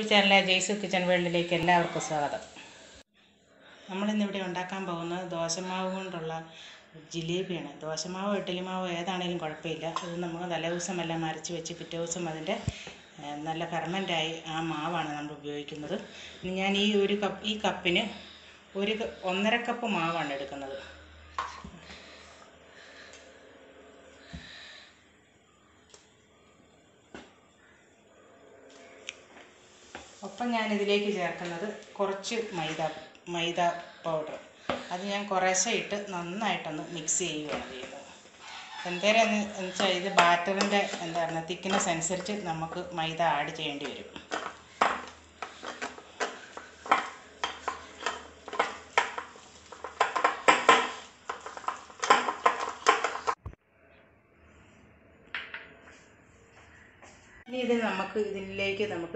YouTube ചാനലായ Jaise kitchen വേൾഡിലേക്ക് എല്ലാവർക്കും സ്വാഗതം നമ്മളിന്നിവിടെ ഉണ്ടാക്കാൻ പോകുന്നത് ദോശമാവ് കൊണ്ടുള്ള ജിലേബിയാണ് ദോശമാവോ ഇഡ്ഡലിമാവോ ഏതാണേലും കുഴപ്പമില്ല അത് നമുക്ക് തലേ ദിവസം എല്ലാം അരച്ച് വെച്ച് പിറ്റേ ദിവസം അതിൻ്റെ ഏഹ്, നല്ല ഫെർമെൻ്റായി ആ മാവാണ് നമ്മൾ ഉപയോഗിക്കുന്നത് ഇനി ഞാൻ ഈ ഒരു കപ്പ് ഈ കപ്പിന് ഒരു ക- ഒന്നര കപ്പ് മാവാണ് എടുക്കുന്നത് ഒപ്പം ഞാൻ ഇതിലേക്ക് ചേർക്കുന്നത് കുറച്ച് മൈദ മൈദ പൗഡർ അത് ഞാൻ കുറേശ്ശെ ഇട്ട് നന്നായിട്ടൊന്ന് മിക്സ് ചെയ്യുകയാണ് ചെയ്യുന്നത് എന്തേരം എന്ന് വെച്ചാൽ ഇത് ബാറ്ററിൻ്റെ എന്താ പറയുക തിക്നെസ് അനുസരിച്ച് നമുക്ക് മൈദ ആഡ് ചെയ്യേണ്ടി വരും ഇനി ഇത് നമുക്ക് ഇതിലേക്ക് നമുക്ക്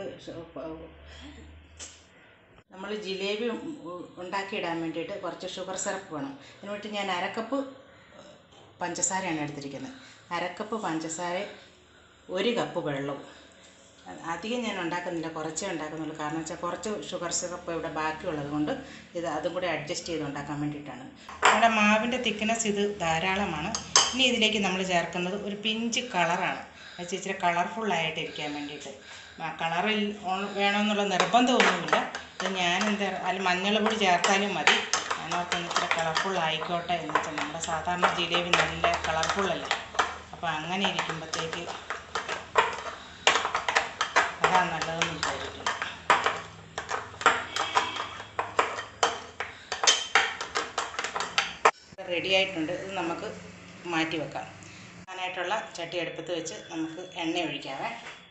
നമ്മൾ ജിലേബി ഉ- ഉണ്ടാക്കിയിടാൻ വേണ്ടിയിട്ട് കുറച്ച് ഷുഗർ സിറപ്പ് വേണം അതിന് വേണ്ടി ഞാൻ അരക്കപ്പ് പഞ്ചസാരയാണ് എടുത്തിരിക്കുന്നത് അരക്കപ്പ് പഞ്ചസാര ഒരു കപ്പ് വെള്ളവും അ- അധികം ഞാൻ ഉണ്ടാക്കുന്നില്ല കുറച്ചേ ഉണ്ടാക്കുന്നുള്ളൂ കാരണം വെച്ചാൽ കുറച്ച് ഷുഗർ സിറപ്പ് ഇവിടെ ബാക്കിയുള്ളത് കൊണ്ട് ഇത് അതും കൂടി അഡ്ജസ്റ്റ് ചെയ്ത് ഉണ്ടാക്കാൻ വേണ്ടിയിട്ടാണ് നമ്മുടെ മാവിൻ്റെ തിക്നെസ് ഇത് ധാരാളമാണ് ഇനി ഇതിലേക്ക് നമ്മൾ ചേർക്കുന്നത് ഒരു പിഞ്ച് കളറാണ് അത് ഇച്ചിരി കളർഫുള്ളായിട്ട് ഇരിക്കാൻ വേണ്ടിയിട്ട് കളറിൽ വേണമെന്നുള്ള നിർബന്ധമൊന്നുമില്ല ഇത് ഞാൻ എന്താ അതിൽ മഞ്ഞൾ പൊടി ചേർത്താലും മതി ഞാനോർക്കൊന്ന് ഇച്ചിരി കളർഫുൾ ആയിക്കോട്ടെ എന്ന് വെച്ചാൽ നമ്മുടെ സാധാരണ ജിലേബി നല്ല കളർഫുള്ളല്ലേ അപ്പോൾ അങ്ങനെ ഇരിക്കുമ്പോഴത്തേക്ക് അതാണ് നല്ലതെന്ന് വിചാരിക്കുന്നു റെഡി ആയിട്ടുണ്ട് ഇത് നമുക്ക് മാറ്റി വെക്കാം അതിനായിട്ടുള്ള ചട്ടി അടുപ്പത്ത് വെച്ച് നമുക്ക് എണ്ണ ഒഴിക്കാവേ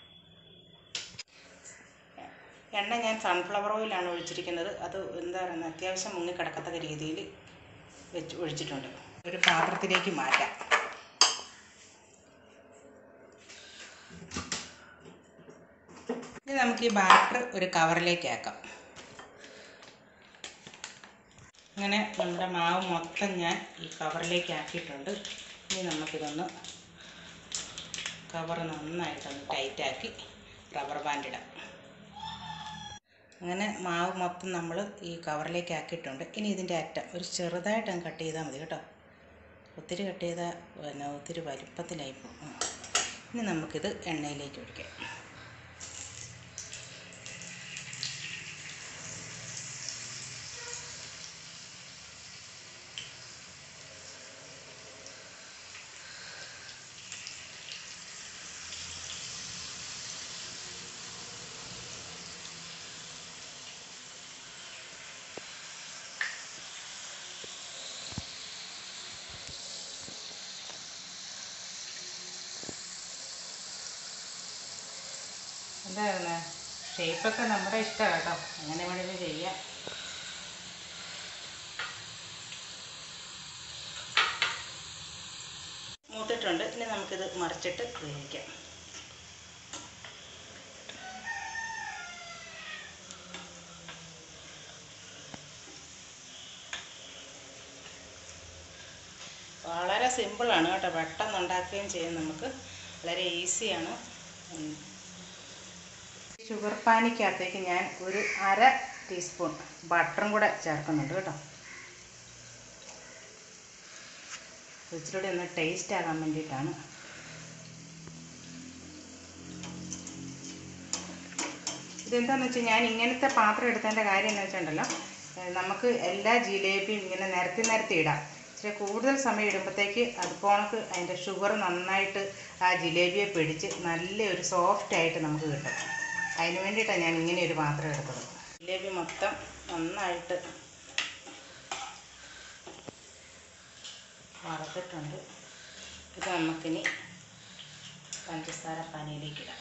എണ്ണ ഞാൻ സൺഫ്ലവർ ഓയിലാണ് ഒഴിച്ചിരിക്കുന്നത് അത് എന്താ പറയുന്നത് അത്യാവശ്യം മുങ്ങിക്കിടക്കത്തക്ക രീതിയിൽ വെച്ച് ഒഴിച്ചിട്ടുണ്ട് ഒരു പാത്രത്തിലേക്ക് മാറ്റാം ഇനി നമുക്ക് ഈ ബാറ്റർ ഒരു കവറിലേക്ക് ആക്കാം അങ്ങനെ നമ്മുടെ മാവ് മൊത്തം ഞാൻ ഈ കവറിലേക്ക് ആക്കിയിട്ടുണ്ട് ഇനി നമുക്കിതൊന്ന് കവർ നന്നായിട്ടൊന്ന് ടൈറ്റാക്കി റബ്ബർ ബാൻഡ് ഇടാം അങ്ങനെ മാവ് മൊത്തം നമ്മൾ ഈ കവറിലേക്ക് ആക്കിയിട്ടുണ്ട് ഇനി ഇതിൻ്റെ അറ്റം ഒരു ചെറുതായിട്ട് അങ്ങ് കട്ട് ചെയ്താൽ മതി കേട്ടോ ഒത്തിരി കട്ട് ചെയ്താൽ പിന്നെ ഒത്തിരി വലിപ്പത്തിലായി പോകും ഇനി നമുക്കിത് എണ്ണയിലേക്ക് ഒഴിക്കാം എന്തായിരുന്നു ഷേപ്പൊക്കെ നമ്മുടെ ഇഷ്ടമാണ് കേട്ടോ അങ്ങനെ വേണമെങ്കിലും ചെയ്യാം മൂത്തിട്ടുണ്ട് ഇനി നമുക്കിത് മറിച്ചിട്ട് വേവിക്കാം വളരെ സിമ്പിളാണ് കേട്ടോ പെട്ടെന്ന് ഉണ്ടാക്കുകയും ചെയ്യും നമുക്ക് വളരെ ഈസിയാണ് ഉം. ഷുഗർ പാനിക്കകത്തേക്ക് ഞാൻ ഒരു അര ടീസ്പൂൺ ബട്ടറും കൂടെ ചേർക്കുന്നുണ്ട് കേട്ടോ ഇച്ചിരി ഒന്ന് ടേസ്റ്റ് ആകാൻ വേണ്ടിയിട്ടാണ് ഇതെന്താണെന്ന് വെച്ചാൽ ഞാൻ ഇങ്ങനത്തെ പാത്രം എടുത്തതിൻ്റെ കാര്യം എന്ന് വെച്ചിട്ടുണ്ടല്ലോ ഏഹ് നമുക്ക് എല്ലാ ജിലേബിയും ഇങ്ങനെ നിരത്തി നിരത്തി ഇടാം ഇച്ചിരി കൂടുതൽ സമയം ഇടുമ്പോഴത്തേക്ക് അത് പോണക്ക് അതിൻ്റെ ഷുഗർ നന്നായിട്ട് ആ ജിലേബിയെ പിടിച്ച് നല്ലൊരു സോഫ്റ്റ് ആയിട്ട് നമുക്ക് കിട്ടും അതിന് വേണ്ടിയിട്ടാണ് ഞാൻ ഇങ്ങനെ ഒരു പാത്രം എടുത്തത് ജിലേബി മൊത്തം നന്നായിട്ട് വറുത്തിട്ടുണ്ട് ഇത് നമുക്കിനി പഞ്ചസാര പാനിയിലേക്ക് ഇടാം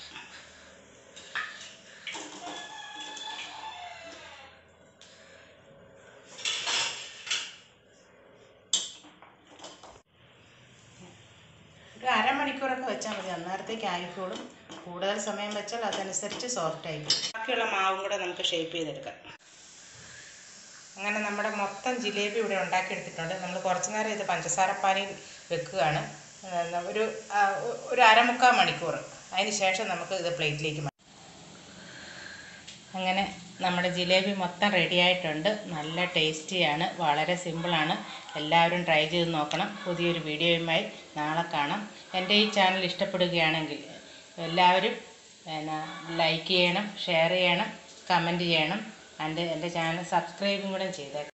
ഒരു അരമണിക്കൂറൊക്കെ വെച്ചാൽ മതി അന്നേരത്തേക്ക് ആയിക്കോളും കൂടുതൽ സമയം വെച്ചാൽ അതനുസരിച്ച് സോഫ്റ്റ് ആയിക്കോളും ബാക്കിയുള്ള മാവും കൂടെ നമുക്ക് ഷേപ്പ് ചെയ്തെടുക്കാം അങ്ങനെ നമ്മുടെ മൊത്തം ജിലേബി ഇവിടെ ഉണ്ടാക്കിയെടുത്തിട്ടുണ്ട് നമ്മൾ കുറച്ച് നേരം ഇത് പഞ്ചസാരപ്പാനിയിൽ വെക്കുകയാണ് ആ, ഒരു ആ, ഒരു അരമുക്കാൽ മണിക്കൂർ അതിന് ശേഷം നമുക്ക് ഇത് പ്ലേറ്റിലേക്ക് മാറ്റാം അങ്ങനെ നമ്മുടെ ജിലേബി മൊത്തം റെഡി ആയിട്ടുണ്ട് നല്ല ടേസ്റ്റിയാണ് വളരെ സിമ്പിളാണ് എല്ലാവരും ട്രൈ ചെയ്ത് നോക്കണം പുതിയൊരു വീഡിയോയുമായി നാളെ കാണാം എൻ്റെ ഈ ചാനൽ ഇഷ്ടപ്പെടുകയാണെങ്കിൽ എല്ലാവരും പിന്നെ ലൈക്ക് ചെയ്യണം ഷെയർ ചെയ്യണം കമൻറ്റ് ചെയ്യണം എൻ്റെ എൻ്റെ ചാനൽ സബ്സ്ക്രൈബും കൂടെ ചെയ്തേക്കണം